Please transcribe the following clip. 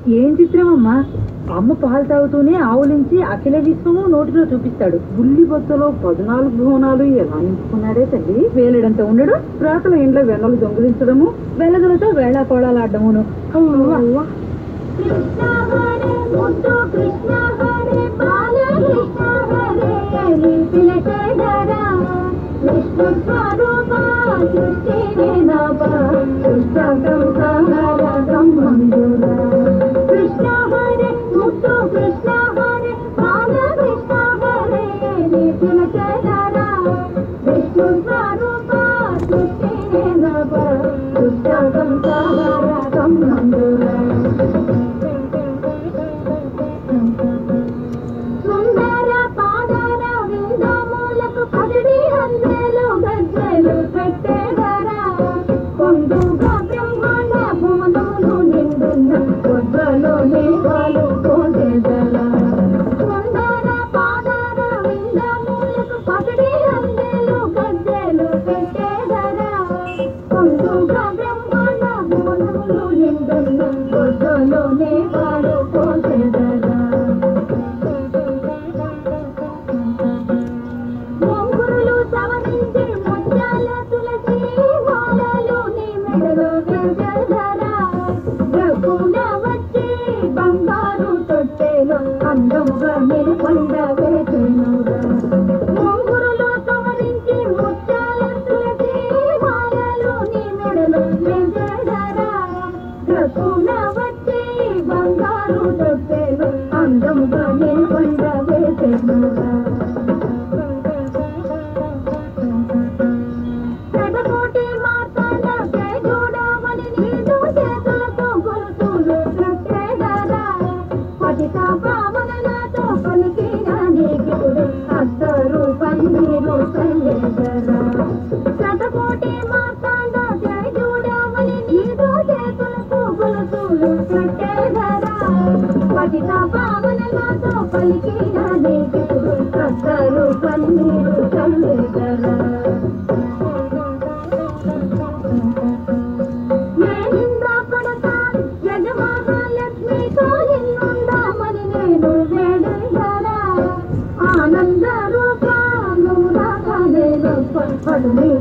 ఏం చిత్రం అమ్మా అమ్మ పాలు తాగుతూనే ఆవులించి అఖిల విశ్వము నోటిలో చూపిస్తాడు బుల్లి బొత్తలో పద్నాలుగు భువనాలు ఎలా నింపుకున్నాడే తల్లి వేలడంత ఉండడు ప్రాతల ఇంట్లో వెన్నలు దొంగిలించడము వెలగలతో వేళా కోళాలాడమును అవ్వ కృష్ణ హరే ముద్దు కృష్ణ హరే బాల కృష్ణ హరే పిలచదరా విష్ణు స్వరూప సృష్టి వినవ పుస్తకం సహరకం మంజుర కృష్ణ హరే ముద్దు కృష్ణ హరే బాల కృష్ణ హరే పిలచదరా విష్ణు స్వరూప సృష్టి వినవ పుస్తకం సహరకం మంజుర సుందర పాదాల విందములకు పదిడి అందెలు గజ్జెలు పెట్టేదరా కొండుగా బ్రహ్మాండ భువనములు నిండున్న కొద్రలో నేవాలు పోసేదరా సుందర పాదాల విందములకు పదిడి అందెలు గజ్జెలు పెట్టేదరా కొండుగా బ్రహ్మాండ భువనములు నిండున్న కొద్రలో నేవాలు పోసేదరా మొంగురులు సవరించి ముత్యాల తులసి మాలలు నీ మెడలో వేసెదరా. రఘున వచ్చి బంగారు తొట్టెలో అందముగా నిలుకొండ వేసెనురా. మొంగురులు సవరించి ముత్యాల తులసి మాలలు నీ మెడలో వేసెదరా. రఘున వచ్చి బంగారు తొట్టెలో అందముగా నిలుకొండ వేసెనురా. శతకోటి మార్తాండ జయజోడమని నీదు చేతులతో గొలుసులు కట్టేదరా. పతిత పావనలతో పలికిన నీకిప్పుడు అద్దరు పన్నీరు చల్లేదరా. శతకోటి మార్తాండ జయజోడమని నీదు చేతులతో గొలుసులు కట్టేదరా. పతిత పావనలతో పలికిన నీకిప్పుడు అద్దరు పన్నీరు చల్లేదరా. నేనిందా కొడతా యజమానలక్ష్మితో నిన్నుందామని నేను వేడెదరా. ఆనంద రూప నువ్వు రాగానే గొప్ప పడు నీ